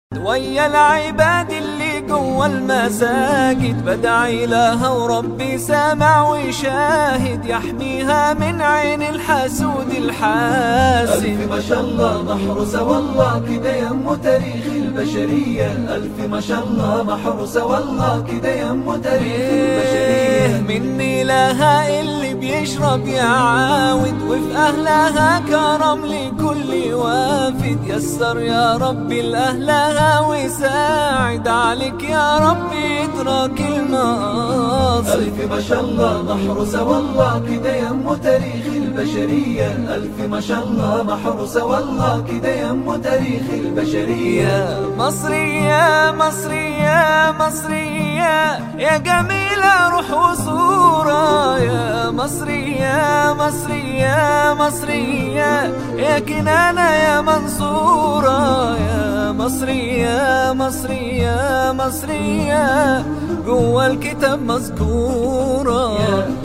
ويا العباد اللي جوا المساجد بدعي لها وربي سامع ويشاهد يحميها من عين الحسود الحاسد ألف ما شاء الله محروسة والله كده يم تاريخ البشرية ألف ما شاء الله محروسة والله كده يم تاريخ البشرية مني لها اللي بيشرب يعاود وفي أهلها كرم لكل وافد يسر يا ربي لأهلها وساعد عليك يا ربي ادراك المقاصد ألف ما شاء الله محروسة والله كده يم تاريخ البشرية ألف ما شاء الله محروسة والله كده يم تاريخ البشرية يا مصرية مصرية مصرية يا جميلة روح وصورة يا مصرية مصرية مصرية يا كنانة يا منصورة يا مصرية مصرية مصرية جوا الكتاب مذكورة